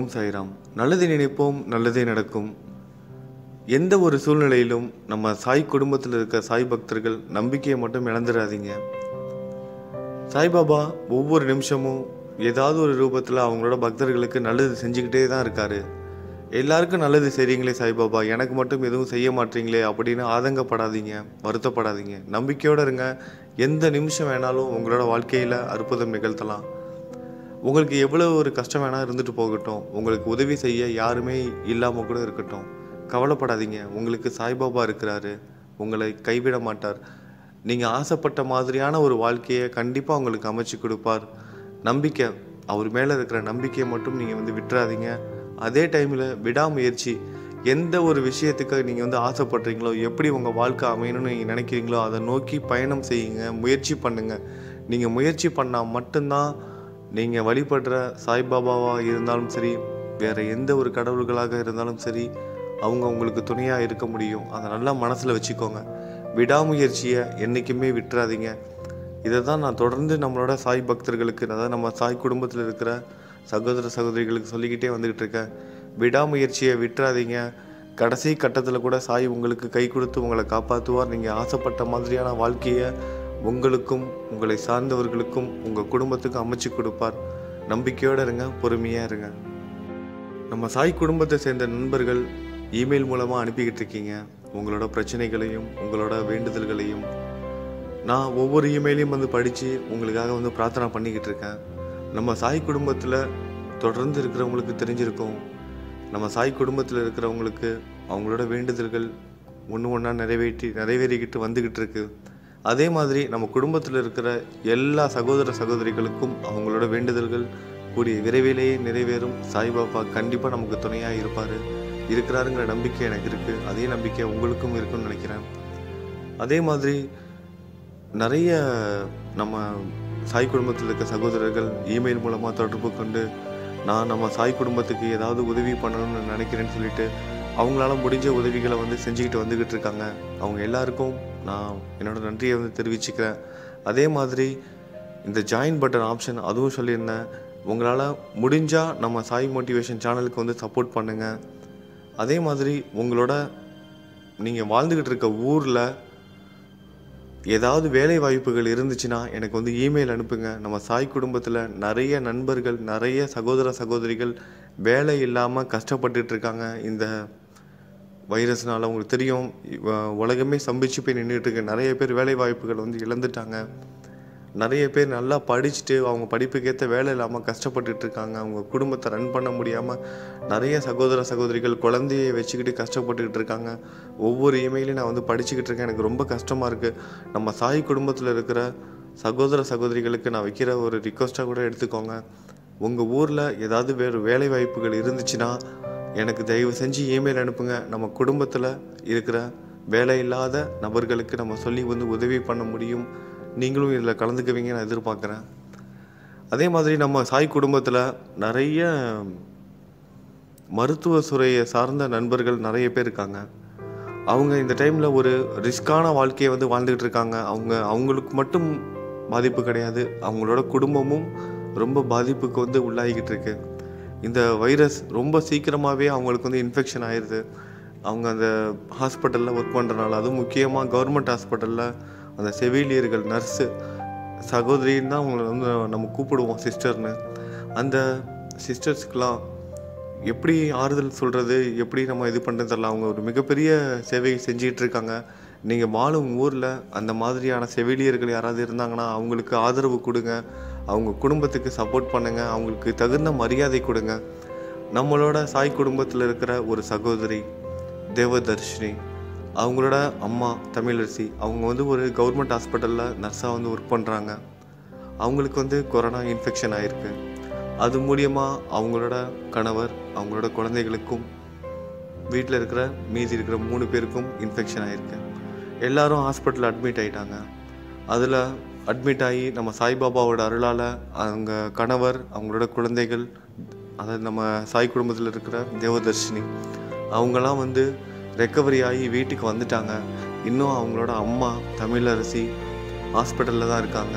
ஓம் சாய்ராம் நல்லதை நினைப்போம் நல்லதே நடக்கும் எந்த ஒரு சூழ்நிலையிலும் நம்ம சாய் குடும்பத்தில் இருக்க சாய் பக்தர்கள் நம்பிக்கையை மட்டும் இழந்துடாதீங்க சாய்பாபா ஒவ்வொரு நிமிஷமும் ஏதாவது ஒரு ரூபத்தில் அவங்களோட பக்தர்களுக்கு நல்லது செஞ்சுக்கிட்டே தான் இருக்காரு எல்லாருக்கும் நல்லது செய்றீங்களே சாய்பாபா எனக்கு மட்டும் எதுவும் செய்ய மாட்டீங்களே அப்படின்னு ஆதங்கப்படாதீங்க வருத்தப்படாதீங்க நம்பிக்கையோடு இருங்க எந்த நிமிஷம் வேணாலும் உங்களோட வாழ்க்கையில் அற்புதம் நிகழ்த்தலாம் உங்களுக்கு எவ்வளோ ஒரு கஷ்டம் வேணால் இருந்துட்டு போகட்டும் உங்களுக்கு உதவி செய்ய யாருமே இல்லாமல் கூட இருக்கட்டும் கவலைப்படாதீங்க உங்களுக்கு சாய்பாபா இருக்கிறாரு உங்களை கைவிட மாட்டார் நீங்கள் ஆசைப்பட்ட மாதிரியான ஒரு வாழ்க்கையை கண்டிப்பாக உங்களுக்கு அமைச்சு கொடுப்பார் நம்பிக்கை அவர் மேலே இருக்கிற நம்பிக்கையை மட்டும் நீங்கள் வந்து விட்டுறாதீங்க அதே டைமில் விடாமுயற்சி எந்த ஒரு விஷயத்துக்கு நீங்கள் வந்து ஆசைப்படுறீங்களோ எப்படி உங்கள் வாழ்க்கை அமையணும்னு நீங்கள் நினைக்கிறீங்களோ அதை நோக்கி பயணம் செய்யுங்க முயற்சி பண்ணுங்கள் நீங்கள் முயற்சி பண்ணால் மட்டும்தான் நீங்கள் வழிபடுற சாய்பாபாவாக இருந்தாலும் சரி வேறு எந்த ஒரு கடவுள்களாக இருந்தாலும் சரி அவங்க உங்களுக்கு துணையாக இருக்க முடியும் அதை நல்லா மனசில் வச்சுக்கோங்க விடாமுயற்சியை என்றைக்குமே விட்டுறாதீங்க இதை தான் நான் தொடர்ந்து நம்மளோட சாய் பக்தர்களுக்கு அதாவது நம்ம சாய் குடும்பத்தில் இருக்கிற சகோதர சகோதரிகளுக்கு சொல்லிக்கிட்டே வந்துக்கிட்டு இருக்கேன் விடாமுயற்சியை விட்டுறாதீங்க கடைசி கட்டத்தில் கூட சாய் உங்களுக்கு கை கொடுத்து உங்களை காப்பாற்றுவார் நீங்கள் ஆசைப்பட்ட மாதிரியான வாழ்க்கையை உங்களுக்கும் உங்களை சார்ந்தவர்களுக்கும் உங்கள் குடும்பத்துக்கும் அமைச்சு கொடுப்பார் நம்பிக்கையோடு இருங்க பொறுமையாக இருங்க நம்ம சாய் குடும்பத்தை சேர்ந்த நண்பர்கள் இமெயில் மூலமாக அனுப்பிக்கிட்டு இருக்கீங்க உங்களோட பிரச்சனைகளையும் உங்களோட வேண்டுதல்களையும் நான் ஒவ்வொரு இமெயிலையும் வந்து படித்து உங்களுக்காக வந்து பிரார்த்தனை பண்ணிக்கிட்டு இருக்கேன் நம்ம சாய் குடும்பத்தில் தொடர்ந்து இருக்கிறவங்களுக்கு தெரிஞ்சிருக்கும் நம்ம சாய் குடும்பத்தில் இருக்கிறவங்களுக்கு அவங்களோட வேண்டுதல்கள் ஒன்று ஒன்றா நிறைவேற்றி நிறைவேறிக்கிட்டு வந்துக்கிட்டு இருக்கு அதே மாதிரி நம்ம குடும்பத்தில் இருக்கிற எல்லா சகோதர சகோதரிகளுக்கும் அவங்களோட வேண்டுதல்கள் கூடிய விரைவிலேயே நிறைவேறும் சாய்பாபா கண்டிப்பாக நமக்கு துணையாக இருப்பார் இருக்கிறாருங்கிற நம்பிக்கை எனக்கு இருக்குது அதே நம்பிக்கை உங்களுக்கும் இருக்குன்னு நினைக்கிறேன் அதே மாதிரி நிறைய நம்ம சாய் குடும்பத்தில் இருக்க சகோதரர்கள் இமெயில் மூலமாக தொடர்பு கொண்டு நான் நம்ம சாய் குடும்பத்துக்கு ஏதாவது உதவி பண்ணணும்னு நினைக்கிறேன்னு சொல்லிட்டு அவங்களால முடிஞ்ச உதவிகளை வந்து செஞ்சுக்கிட்டு வந்துக்கிட்டு இருக்காங்க அவங்க எல்லாருக்கும் நான் என்னோட நன்றியை வந்து தெரிவிச்சுக்கிறேன் அதே மாதிரி இந்த ஜாயின் பட்டன் ஆப்ஷன் அதுவும் சொல்லியிருந்தேன் உங்களால் முடிஞ்சால் நம்ம சாய் மோட்டிவேஷன் சேனலுக்கு வந்து சப்போர்ட் பண்ணுங்கள் அதே மாதிரி உங்களோட நீங்கள் வாழ்ந்துக்கிட்டு இருக்க ஊரில் ஏதாவது வேலை வாய்ப்புகள் இருந்துச்சுன்னா எனக்கு வந்து இமெயில் அனுப்புங்க நம்ம சாய் குடும்பத்தில் நிறைய நண்பர்கள் நிறைய சகோதர சகோதரிகள் வேலை இல்லாமல் கஷ்டப்பட்டுட்டு இருக்காங்க இந்த வைரஸ்னால உங்களுக்கு தெரியும் இவ- உலகமே சம்பிச்சு போய் நின்றுட்டு இருக்கு நிறைய பேர் வேலை வாய்ப்புகள் வந்து இழந்துட்டாங்க நிறைய பேர் நல்லா படிச்சுட்டு அவங்க படிப்புக்கேற்ற வேலை இல்லாமல் கஷ்டப்பட்டுட்டு இருக்காங்க அவங்க குடும்பத்தை ரன் பண்ண முடியாமல் நிறைய சகோதர சகோதரிகள் குழந்தையை வச்சுக்கிட்டு கஷ்டப்பட்டுக்கிட்டு இருக்காங்க ஒவ்வொரு இமெயிலையும் நான் வந்து படிச்சுக்கிட்டு இருக்கேன் எனக்கு ரொம்ப கஷ்டமாக இருக்குது நம்ம சாய் குடும்பத்தில் இருக்கிற சகோதர சகோதரிகளுக்கு நான் வைக்கிற ஒரு ரிக்வஸ்ட்டாக கூட எடுத்துக்கோங்க உங்கள் ஊரில் ஏதாவது வேறு வேலை வாய்ப்புகள் இருந்துச்சுன்னா எனக்கு தயவு செஞ்சு இமெயில் அனுப்புங்க நம்ம குடும்பத்தில் இருக்கிற வேலை இல்லாத நபர்களுக்கு நம்ம சொல்லி வந்து உதவி பண்ண முடியும் நீங்களும் இதில் கலந்துக்குவீங்க நான் எதிர்பார்க்குறேன் அதே மாதிரி நம்ம சாய் குடும்பத்தில் நிறைய மருத்துவ துறையை சார்ந்த நண்பர்கள் நிறைய பேர் இருக்காங்க அவங்க இந்த டைமில் ஒரு ரிஸ்கான வாழ்க்கையை வந்து வாழ்ந்துக்கிட்டு இருக்காங்க அவங்க அவங்களுக்கு மட்டும் பாதிப்பு கிடையாது அவங்களோட குடும்பமும் ரொம்ப பாதிப்புக்கு வந்து உள்ளாகிக்கிட்டு இருக்கு இந்த வைரஸ் ரொம்ப சீக்கிரமாகவே அவங்களுக்கு வந்து இன்ஃபெக்ஷன் ஆயிடுது அவங்க அந்த ஹாஸ்பிட்டலில் ஒர்க் பண்ணுறனால அதுவும் முக்கியமாக கவர்மெண்ட் ஹாஸ்பிட்டலில் அந்த செவிலியர்கள் நர்ஸு சகோதரின்னு தான் அவங்கள வந்து நம்ம கூப்பிடுவோம் சிஸ்டர்னு அந்த சிஸ்டர்ஸ்க்கெலாம் எப்படி ஆறுதல் சொல்கிறது எப்படி நம்ம இது பண்ணுறது தெரியல அவங்க ஒரு மிகப்பெரிய சேவையை செஞ்சிட்டு இருக்காங்க நீங்கள் வாழும் ஊரில் அந்த மாதிரியான செவிலியர்கள் யாராவது இருந்தாங்கன்னா அவங்களுக்கு ஆதரவு கொடுங்க அவங்க குடும்பத்துக்கு சப்போர்ட் பண்ணுங்க அவங்களுக்கு தகுந்த மரியாதை கொடுங்க நம்மளோட சாய் குடும்பத்தில் இருக்கிற ஒரு சகோதரி தேவதர்ஷினி அவங்களோட அம்மா தமிழரசி அவங்க வந்து ஒரு கவர்மெண்ட் ஹாஸ்பிட்டலில் நர்ஸாக வந்து ஒர்க் பண்ணுறாங்க அவங்களுக்கு வந்து கொரோனா இன்ஃபெக்ஷன் ஆயிருக்கு அது மூலியமாக அவங்களோட கணவர் அவங்களோட குழந்தைகளுக்கும் வீட்டில் இருக்கிற மீதி இருக்கிற மூணு பேருக்கும் இன்ஃபெக்ஷன் ஆயிருக்கு எல்லாரும் ஹாஸ்பிட்டலில் அட்மிட் ஆயிட்டாங்க அதில் அட்மிட் ஆகி நம்ம சாய்பாபாவோட அருளால் அவங்க கணவர் அவங்களோட குழந்தைகள் அதாவது நம்ம சாய் குடும்பத்தில் இருக்கிற தேவதர்ஷினி அவங்கெல்லாம் வந்து ரெக்கவரி ஆகி வீட்டுக்கு வந்துட்டாங்க இன்னும் அவங்களோட அம்மா தமிழரசி ஹாஸ்பிட்டலில் தான் இருக்காங்க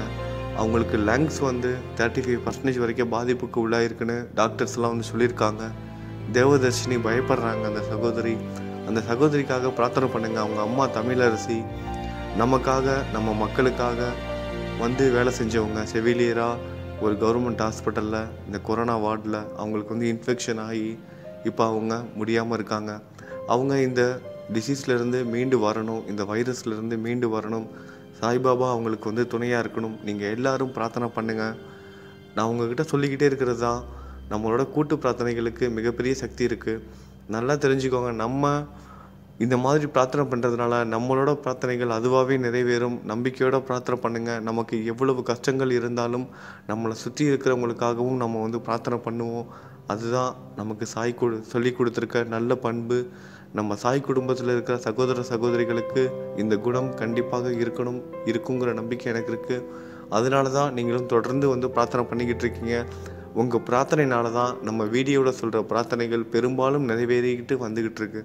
அவங்களுக்கு லங்ஸ் வந்து தேர்ட்டி ஃபைவ் பர்சன்டேஜ் வரைக்கும் பாதிப்புக்கு உள்ளாயிருக்குன்னு டாக்டர்ஸ்லாம் வந்து சொல்லியிருக்காங்க தேவதர்ஷினி பயப்படுறாங்க அந்த சகோதரி அந்த சகோதரிக்காக பிரார்த்தனை பண்ணுங்க அவங்க அம்மா தமிழரசி நமக்காக நம்ம மக்களுக்காக வந்து வேலை செஞ்சவங்க செவிலியராக ஒரு கவர்மெண்ட் ஹாஸ்பிட்டலில் இந்த கொரோனா வார்டில் அவங்களுக்கு வந்து இன்ஃபெக்ஷன் ஆகி இப்போ அவங்க முடியாமல் இருக்காங்க அவங்க இந்த டிசீஸ்லேருந்து மீண்டு வரணும் இந்த வைரஸ்லேருந்து மீண்டு வரணும் சாய்பாபா அவங்களுக்கு வந்து துணையாக இருக்கணும் நீங்கள் எல்லாரும் பிரார்த்தனை பண்ணுங்கள் நான் உங்ககிட்ட சொல்லிக்கிட்டே இருக்கிறது தான் நம்மளோட கூட்டு பிரார்த்தனைகளுக்கு மிகப்பெரிய சக்தி இருக்குது நல்லா தெரிஞ்சுக்கோங்க நம்ம இந்த மாதிரி பிரார்த்தனை பண்ணுறதுனால நம்மளோட பிரார்த்தனைகள் அதுவாகவே நிறைவேறும் நம்பிக்கையோட பிரார்த்தனை பண்ணுங்கள் நமக்கு எவ்வளவு கஷ்டங்கள் இருந்தாலும் நம்மளை சுற்றி இருக்கிறவங்களுக்காகவும் நம்ம வந்து பிரார்த்தனை பண்ணுவோம் அதுதான் நமக்கு சாய் கொடு சொல்லி கொடுத்துருக்க நல்ல பண்பு நம்ம சாய் குடும்பத்தில் இருக்கிற சகோதர சகோதரிகளுக்கு இந்த குணம் கண்டிப்பாக இருக்கணும் இருக்குங்கிற நம்பிக்கை எனக்கு இருக்குது அதனால தான் நீங்களும் தொடர்ந்து வந்து பிரார்த்தனை பண்ணிக்கிட்டு இருக்கீங்க உங்கள் பிரார்த்தனைனால தான் நம்ம வீடியோவில் சொல்கிற பிரார்த்தனைகள் பெரும்பாலும் நிறைவேறிக்கிட்டு வந்துக்கிட்டு இருக்கு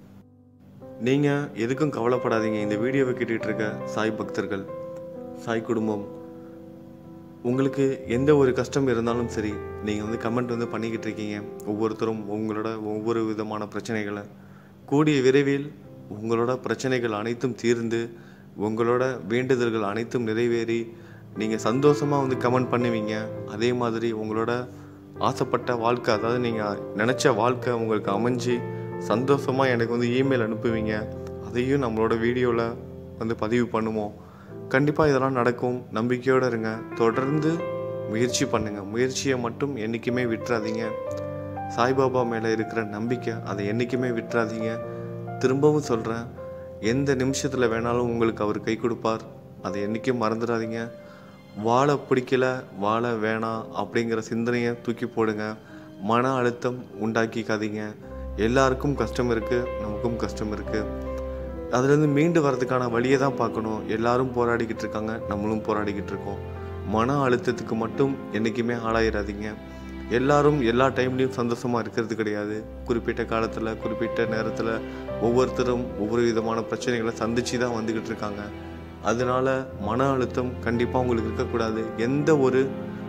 நீங்கள் எதுக்கும் கவலைப்படாதீங்க இந்த வீடியோவை கேட்டுட்டு இருக்க சாய் பக்தர்கள் சாய் குடும்பம் உங்களுக்கு எந்த ஒரு கஷ்டம் இருந்தாலும் சரி நீங்கள் வந்து கமெண்ட் வந்து பண்ணிக்கிட்டு இருக்கீங்க ஒவ்வொருத்தரும் உங்களோட ஒவ்வொரு விதமான பிரச்சனைகளை கூடிய விரைவில் உங்களோட பிரச்சனைகள் அனைத்தும் தீர்ந்து உங்களோட வேண்டுதல்கள் அனைத்தும் நிறைவேறி நீங்கள் சந்தோஷமாக வந்து கமெண்ட் பண்ணுவீங்க அதே மாதிரி உங்களோட ஆசைப்பட்ட வாழ்க்கை அதாவது நீங்கள் நினச்ச வாழ்க்கை உங்களுக்கு அமைஞ்சு சந்தோஷமாக எனக்கு வந்து இமெயில் அனுப்புவீங்க அதையும் நம்மளோட வீடியோவில் வந்து பதிவு பண்ணுவோம் கண்டிப்பாக இதெல்லாம் நடக்கும் நம்பிக்கையோடு இருங்க தொடர்ந்து முயற்சி பண்ணுங்கள் முயற்சியை மட்டும் என்றைக்குமே விட்டுறாதீங்க சாய்பாபா மேலே இருக்கிற நம்பிக்கை அதை என்றைக்குமே விட்டுறாதீங்க திரும்பவும் சொல்கிறேன் எந்த நிமிஷத்தில் வேணாலும் உங்களுக்கு அவர் கை கொடுப்பார் அதை என்றைக்கும் மறந்துடாதீங்க வாழ பிடிக்கல வாழ வேணாம் அப்படிங்கிற சிந்தனையை தூக்கி போடுங்க மன அழுத்தம் உண்டாக்கிக்காதீங்க எல்லாருக்கும் கஷ்டம் இருக்குது நமக்கும் கஷ்டம் இருக்குது அதுலேருந்து மீண்டு வர்றதுக்கான வழியை தான் பார்க்கணும் எல்லாரும் போராடிக்கிட்டு இருக்காங்க நம்மளும் போராடிக்கிட்டு இருக்கோம் மன அழுத்தத்துக்கு மட்டும் என்றைக்குமே ஆளாயிராதீங்க எல்லாரும் எல்லா டைம்லேயும் சந்தோஷமாக இருக்கிறது கிடையாது குறிப்பிட்ட காலத்தில் குறிப்பிட்ட நேரத்தில் ஒவ்வொருத்தரும் ஒவ்வொரு விதமான பிரச்சனைகளை சந்திச்சு தான் வந்துக்கிட்டு இருக்காங்க அதனால மன அழுத்தம் கண்டிப்பாக உங்களுக்கு இருக்கக்கூடாது எந்த ஒரு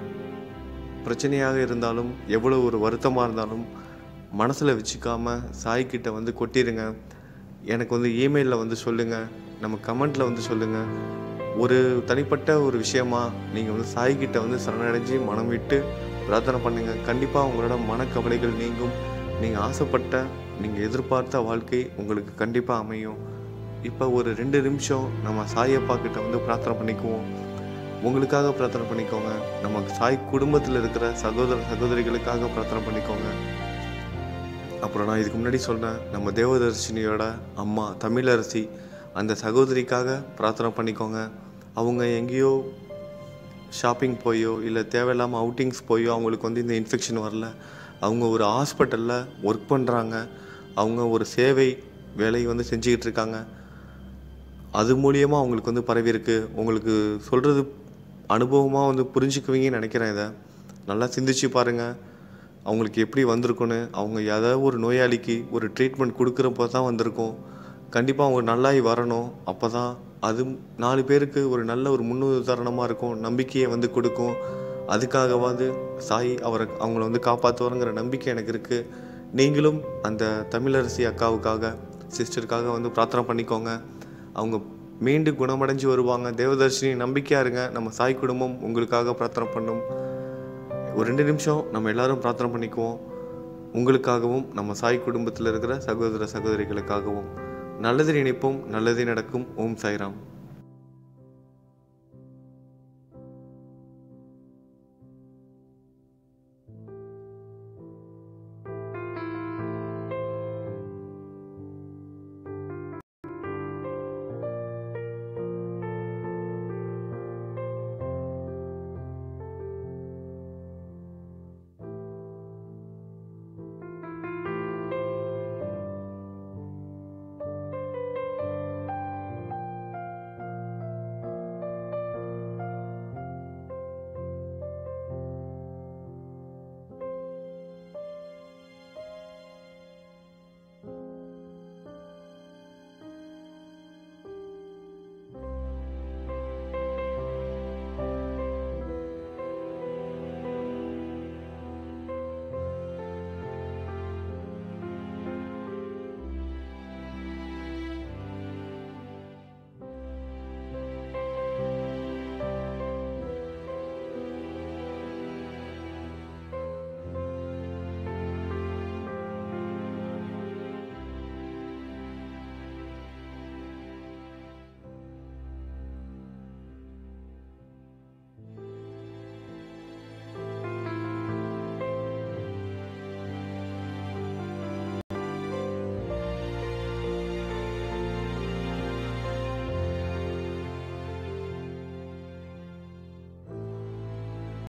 பிரச்சனையாக இருந்தாலும் எவ்வளோ ஒரு வருத்தமாக இருந்தாலும் மனசில் வச்சுக்காம சாய்கிட்ட வந்து கொட்டிடுங்க எனக்கு வந்து இமெயிலில் வந்து சொல்லுங்கள் நம்ம கமெண்ட்டில் வந்து சொல்லுங்கள் ஒரு தனிப்பட்ட ஒரு விஷயமா நீங்கள் வந்து சாய்கிட்ட வந்து சரணடைஞ்சு மனம் விட்டு பிரார்த்தனை பண்ணுங்கள் கண்டிப்பாக உங்களோட மனக்கவலைகள் நீங்கும் நீங்கள் ஆசைப்பட்ட நீங்கள் எதிர்பார்த்த வாழ்க்கை உங்களுக்கு கண்டிப்பாக அமையும் இப்போ ஒரு ரெண்டு நிமிஷம் நம்ம சாயப்பா கிட்ட வந்து பிரார்த்தனை பண்ணிக்குவோம் உங்களுக்காக பிரார்த்தனை பண்ணிக்கோங்க நம்ம சாய் குடும்பத்தில் இருக்கிற சகோதர சகோதரிகளுக்காக பிரார்த்தனை பண்ணிக்கோங்க அப்புறம் நான் இதுக்கு முன்னாடி சொன்னேன் நம்ம தேவதர்ஷினியோட அம்மா தமிழரசி அந்த சகோதரிக்காக பிரார்த்தனை பண்ணிக்கோங்க அவங்க எங்கேயோ ஷாப்பிங் போயோ இல்லை தேவையில்லாமல் அவுட்டிங்ஸ் போயோ அவங்களுக்கு வந்து இந்த இன்ஃபெக்ஷன் வரல அவங்க ஒரு ஹாஸ்பிட்டலில் ஒர்க் பண்ணுறாங்க அவங்க ஒரு சேவை வேலையை வந்து செஞ்சுக்கிட்டு இருக்காங்க அது மூலியமாக அவங்களுக்கு வந்து பரவி இருக்கு உங்களுக்கு சொல்கிறது அனுபவமாக வந்து புரிஞ்சுக்குவீங்கன்னு நினைக்கிறேன் இதை நல்லா சிந்திச்சு பாருங்கள் அவங்களுக்கு எப்படி வந்திருக்குன்னு அவங்க ஏதாவது ஒரு நோயாளிக்கு ஒரு ட்ரீட்மெண்ட் கொடுக்குறப்போ தான் வந்திருக்கும் கண்டிப்பாக அவங்க நல்லாகி வரணும் அப்போ தான் அது நாலு பேருக்கு ஒரு நல்ல ஒரு முன்னுதாரணமாக இருக்கும் நம்பிக்கையை வந்து கொடுக்கும் அதுக்காகவாது சாய் அவரை அவங்கள வந்து காப்பாற்றுவாருங்கிற நம்பிக்கை எனக்கு இருக்குது நீங்களும் அந்த தமிழரசி அக்காவுக்காக சிஸ்டருக்காக வந்து பிரார்த்தனை பண்ணிக்கோங்க அவங்க மீண்டும் குணமடைஞ்சு வருவாங்க தேவதர்ஷினி நம்பிக்கையாக இருங்க நம்ம சாய் குடும்பம் உங்களுக்காக பிரார்த்தனை பண்ணும் ஒரு ரெண்டு நிமிஷம் நம்ம எல்லாரும் பிரார்த்தனை பண்ணிக்குவோம் உங்களுக்காகவும் நம்ம சாய் குடும்பத்தில் இருக்கிற சகோதர சகோதரிகளுக்காகவும் நல்லது நினைப்போம் நல்லதே நடக்கும் ஓம் சாய்ராம்